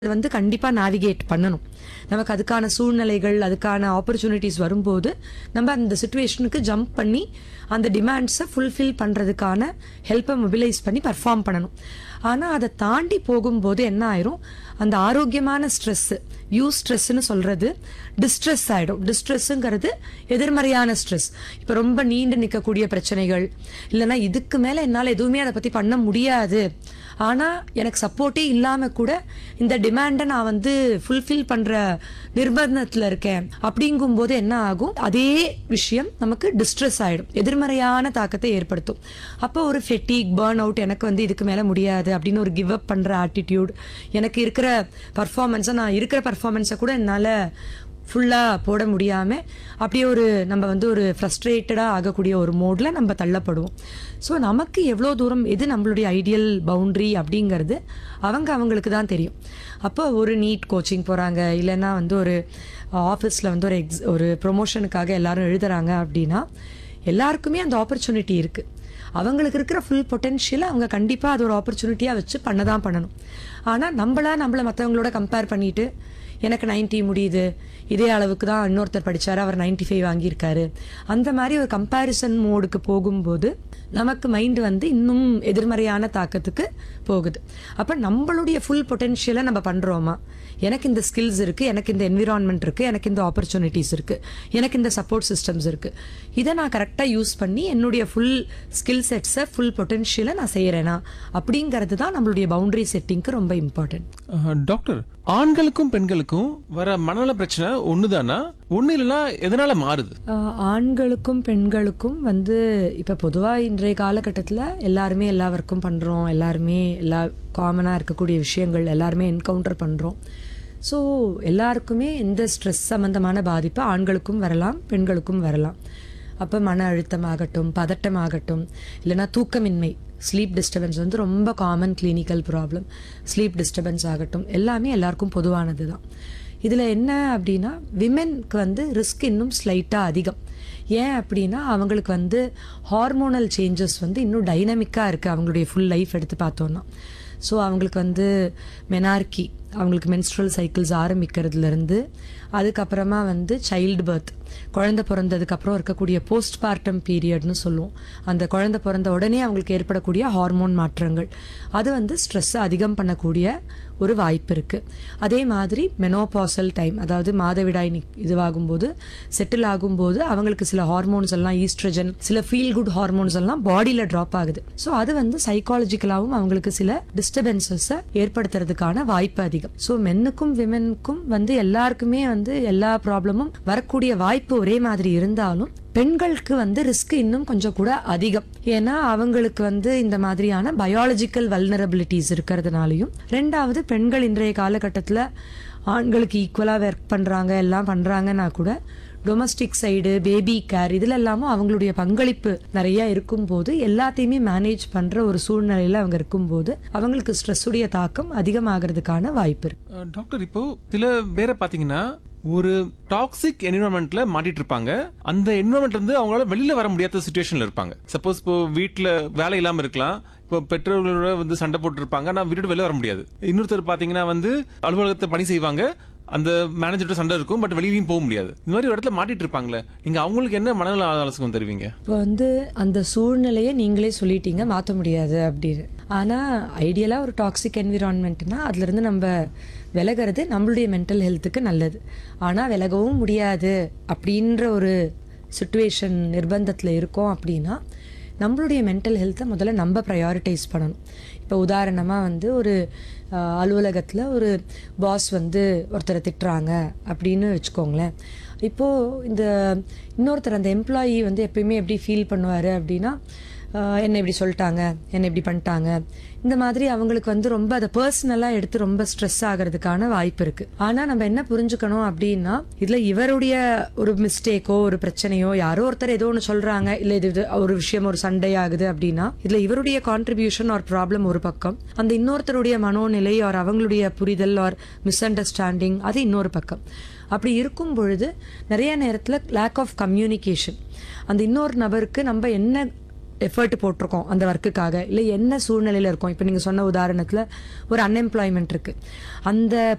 வந்து கண்டிப்பா நேவிகேட் பண்ணணும் நமக்கு அதுக்கான சூழ்நிலைகள் அதுக்கான ஆப்பர்ச்சுனிட்டிஸ் வரும்போது நம்ம அந்த சுச்சுவேஷனுக்கு ஜம்ப் பண்ணி அந்த டிமாண்ட்ஸை ஃபுல்ஃபில் பண்றதுக்கான ஹெல்ப்பை மொபிலைஸ் பண்ணி பர்ஃபார்ம் பண்ணணும் ஆனா அதை தாண்டி போகும்போது என்ன ஆயிரும் அந்த ஆரோக்கியமான ஸ்ட்ரெஸ் யூ ஸ்ட்ரெஸ்ன்னு சொல்றது டிஸ்ட்ரெஸ் ஆயிடும் டிஸ்ட்ரெஸ்ஸுங்கிறது எதிர்மறையான ஸ்ட்ரெஸ் இப்போ ரொம்ப நீண்டு நிற்கக்கூடிய பிரச்சனைகள் இல்லைன்னா இதுக்கு மேல என்னால் எதுவுமே அதை பத்தி பண்ண முடியாது ஆனா எனக்கு சப்போர்ட்டே இல்லாம கூட இந்த டிமாண்டை நான் வந்து ஃபுல்ஃபில் பண்ற நிர்பந்தத்துல இருக்கேன் அப்படிங்கும்போது என்ன ஆகும் அதே விஷயம் நமக்கு டிஸ்ட்ரெஸ் ஆயிடும் எதிர்மறையான தாக்கத்தை ஏற்படுத்தும் அப்போ ஒரு ஃபெட்டிக் பேர்ன் அவுட் எனக்கு வந்து இதுக்கு மேல முடியாது அப்படின்னு ஒரு கிவ் அப் பண்ற ஆட்டிடியூட் எனக்கு இருக்கிற பர்ஃபார்மன்ஸை நான் இருக்கிற பர்ஃபார்மன்ஸை கூட என்னால ஃபுல்லாக போட முடியாமல் அப்படியே ஒரு நம்ம வந்து ஒரு ஃப்ரஸ்ட்ரேட்டடாக ஆகக்கூடிய ஒரு மோடில் நம்ம தள்ளப்படுவோம் ஸோ நமக்கு எவ்வளோ தூரம் எது நம்மளுடைய ஐடியல் பவுண்ட்ரி அப்படிங்கிறது அவங்க அவங்களுக்கு தான் தெரியும் அப்போ ஒரு நீட் கோச்சிங் போகிறாங்க இல்லைன்னா வந்து ஒரு ஆஃபீஸில் வந்து ஒரு எக்ஸ் ஒரு ப்ரொமோஷனுக்காக எல்லாரும் எழுதுறாங்க அப்படின்னா எல்லாருக்குமே அந்த ஆப்பர்ச்சுனிட்டி இருக்குது அவங்களுக்கு இருக்கிற ஃபுல் பொட்டென்ஷியலை அவங்க கண்டிப்பாக அது ஒரு ஆப்பர்ச்சுனிட்டியாக வச்சு பண்ண தான் பண்ணணும் ஆனால் நம்மளா நம்மளை மற்றவங்களோட கம்பேர் பண்ணிட்டு எனக்கு 90 முடியுது இதே அளவுக்கு தான் இன்னொருத்தர் படிச்சாரு அவர் 95 ஃபைவ் வாங்கியிருக்காரு அந்த மாதிரி ஒரு கம்பேரிசன் மோடுக்கு போகும்போது நமக்கு மைண்ட் வந்து இன்னும் எதிர்மறையான தாக்கத்துக்கு போகுது அப்போ நம்மளுடைய ஃபுல் பொட்டென்ஷியலை நம்ம பண்ணுறோமா எனக்கு இந்த ஸ்கில்ஸ் இருக்கு எனக்கு இந்த என்விரான்மெண்ட் இருக்கு எனக்கு இந்த ஆப்பர்ச்சுனிட்டிஸ் இருக்கு எனக்கு இந்த சப்போர்ட் சிஸ்டம்ஸ் இருக்கு இதை நான் கரெக்டாக யூஸ் பண்ணி என்னுடைய ஃபுல் ஸ்கில் செட்ஸை ஃபுல் பொட்டென்ஷியலை நான் செய்யறேனா அப்படிங்கிறது தான் நம்மளுடைய பவுண்டரி செட்டிங்க்கு ரொம்ப இம்பார்ட்டன்ட் அஹ், டாக்டர் ஆண்களுக்கும் பெண்களுக்கும் வர மனநல பிரச்சனை ஒண்ணுதானா ஒண்ணு இல்லைன்னா எதனால மாறுது ஆஹ் ஆண்களுக்கும் பெண்களுக்கும் வந்து இப்போ பொதுவாக இன்றைய காலகட்டத்தில் எல்லாருமே எல்லா ஒர்க்கும் பண்ணுறோம் எல்லாருமே எல்லா காமனாக இருக்கக்கூடிய விஷயங்கள் எல்லாருமே என்கவுண்டர் பண்ணுறோம் ஸோ எல்லாருக்குமே இந்த ஸ்ட்ரெஸ் சம்மந்தமான பாதிப்பு ஆண்களுக்கும் வரலாம் பெண்களுக்கும் வரலாம் அப்போ மன அழுத்தம் ஆகட்டும் பதட்டம் ஆகட்டும் இல்லைன்னா தூக்கமின்மை ஸ்லீப் டிஸ்டர்பன்ஸ் வந்து ரொம்ப common clinical problem sleep disturbance ஆகட்டும் எல்லாமே எல்லாருக்கும் பொதுவானது தான் இதில் என்ன அப்படின்னா விமென்க்கு வந்து ரிஸ்க் இன்னும் ஸ்லைட்டாக அதிகம் ஏன் அப்படின்னா அவங்களுக்கு வந்து ஹார்மோனல் சேஞ்சஸ் வந்து இன்னும் டைனமிக்காக இருக்குது அவங்களுடைய ஃபுல் லைஃப் எடுத்து பார்த்தோன்னா ஸோ அவங்களுக்கு வந்து மெனார்கி அவங்களுக்கு மென்ஸ்ட்ரல் சைக்கிள்ஸ் ஆரம்பிக்கிறதுலேருந்து அதுக்கப்புறமா வந்து சைல்டு பர்த் குழந்தை பிறந்ததுக்கப்புறம் இருக்கக்கூடிய போஸ்ட் பார்ட்டம் பீரியட்னு சொல்லுவோம் அந்த குழந்தை பிறந்த உடனே அவங்களுக்கு ஏற்படக்கூடிய ஹார்மோன் மாற்றங்கள் அது வந்து ஸ்ட்ரெஸ்ஸை அதிகம் பண்ணக்கூடிய ஒரு வாய்ப்பு இருக்குது அதே மாதிரி மெனோபாசல் டைம் அதாவது மாதவிடாய் நிக்- இதுவாகும்போது செட்டில் ஆகும்போது அவங்களுக்கு சில ஹார்மோன்ஸ் எல்லாம் ஈஸ்ட்ரஜன் சில ஃபீல் குட் ஹார்மோன்ஸ் எல்லாம் பாடியில் ட்ராப் ஆகுது ஸோ அது வந்து சைக்காலஜிக்கலாகவும் அவங்களுக்கு சில டிஸ்டர்பன்சஸை ஏற்படுத்துறதுக்கான வாய்ப்பு அதிகம் ஸோ மென்னுக்கும் விமெனுக்கும் வந்து எல்லாருக்குமே வந்து எல்லா ப்ராப்ளமும் வரக்கூடிய வாய்ப்பு ஒரே மாதிரி இருந்தாலும் பெண்களுக்கு வந்து ரிஸ்க் இன்னும் கொஞ்சம் கூட அதிகம் ஏன்னா அவங்களுக்கு வந்து இந்த மாதிரியான பயாலஜிக்கல் வல்னரபிலிட்டிஸ் இருக்கிறதுனாலையும் ரெண்டாவது பெண்கள் இன்றைய காலகட்டத்தில் ஆண்களுக்கு ஈக்குவலாக ஒர்க் பண்ணுறாங்க எல்லாம் பண்ணுறாங்கன்னா கூட டொமஸ்டிக் சைடு பேபி கேர் இதுல எல்லாமும் அவங்களுடைய பங்களிப்பு நிறைய இருக்கும்போது எல்லாத்தையுமே மேனேஜ் பண்ற ஒரு சூழ்நிலையில அவங்க இருக்கும்போது அவங்களுக்கு ஸ்ட்ரெஸ்ஸுடைய தாக்கம் அதிகமாகிறதுக்கான வாய்ப்பு இருக்கு அஹ், டாக்டர் இப்போ சில பேரை பாத்தீங்கன்னா ஒரு டாக்ஸிக் என்விரான்மெண்ட்ல மாட்டிட்டு இருப்பாங்க அந்த என்விரான்மெண்ட்ல இருந்து அவங்களால வெளியில வர முடியாத சுச்சுவேஷன்ல இருப்பாங்க சப்போஸ் இப்போ வீட்ல வேலை இல்லாம இருக்கலாம் இப்போ பெற்றோர்களோட வந்து சண்டை போட்டு இருப்பாங்க ஆனா வீட்டு வெளில வர முடியாது இன்னொருத்தர் பாத்தீங்கன்னா வந்து அலுவலகத்தை பணி செய்வாங்க அந்த மேனேஜர்கிட்ட சண்டை இருக்கும் பட் வெளியிலயும் போக முடியாது இந்த மாதிரி ஒரு இடத்துல மாட்டிட்டு இருப்பாங்களே நீங்க அவங்களுக்கு என்ன மனநல ஆலோசனை தருவீங்க இப்போ வந்து அந்த சூழ்நிலையை நீங்களே சொல்லிட்டீங்க மாற்ற முடியாது அப்படின்னு ஆனால் ஐடியலாக ஒரு டாக்ஸிக் என்விரான்மெண்ட்னா அதுலேருந்து நம்ம விலகிறது நம்மளுடைய மென்டல் ஹெல்த்துக்கு நல்லது ஆனால் விலகவும் முடியாது அப்படின்ற ஒரு சுச்சுவேஷன் நிர்பந்தத்தில் இருக்கோம் அப்படின்னா நம்மளுடைய மென்டல் ஹெல்த்தை முதல்ல நம்ம ப்ரையாரிட்டைஸ் பண்ணணும் இப்போ உதாரணமாக வந்து ஒரு அலுவலகத்தில் ஒரு பாஸ் வந்து ஒருத்தரை திட்டுறாங்க அப்படின்னு வச்சுக்கோங்களேன் இப்போது இந்த இன்னொருத்தர் அந்த எம்ப்ளாயி வந்து எப்பயுமே எப்படி ஃபீல் பண்ணுவார் அப்படின்னா ஆஹ் என்ன இப்படி சொல்லிட்டாங்க என்ன இப்படி பண்ணிட்டாங்க இந்த மாதிரி அவங்களுக்கு வந்து ரொம்ப அதை பர்சனலாக எடுத்து ரொம்ப ஸ்ட்ரெஸ் ஆகிறதுக்கான வாய்ப்பு இருக்கு ஆனால் நம்ம என்ன புரிஞ்சுக்கணும் அப்படின்னா இதில் இவருடைய ஒரு மிஸ்டேக்கோ ஒரு பிரச்சனையோ யாரோ ஒருத்தர் ஏதோ ஒன்று சொல்றாங்க இல்லை இது இது ஒரு விஷயம் ஒரு சண்டை ஆகுது அப்படின்னா இதில் இவருடைய கான்ட்ரிபியூஷன் ஒரு ப்ராப்ளம் ஒரு பக்கம் அந்த இன்னொருத்தருடைய மனோநிலை ஒரு அவங்களுடைய புரிதல் ஆர் மிஸ் அண்டர்ஸ்டாண்டிங் அது இன்னொரு பக்கம் அப்படி இருக்கும் பொழுது நிறைய நேரத்தில் லேக் ஆஃப் கம்யூனிகேஷன் அந்த இன்னொரு நபருக்கு நம்ம என்ன எஃபர்ட் போட்டிருக்கோம் அந்த ஒர்க்குக்காக இல்லை என்ன சூழ்நிலையில் இருக்கோம் இப்போ நீங்கள் சொன்ன உதாரணத்தில் ஒரு அன்எம்ப்ளாய்மெண்ட் இருக்குது அந்த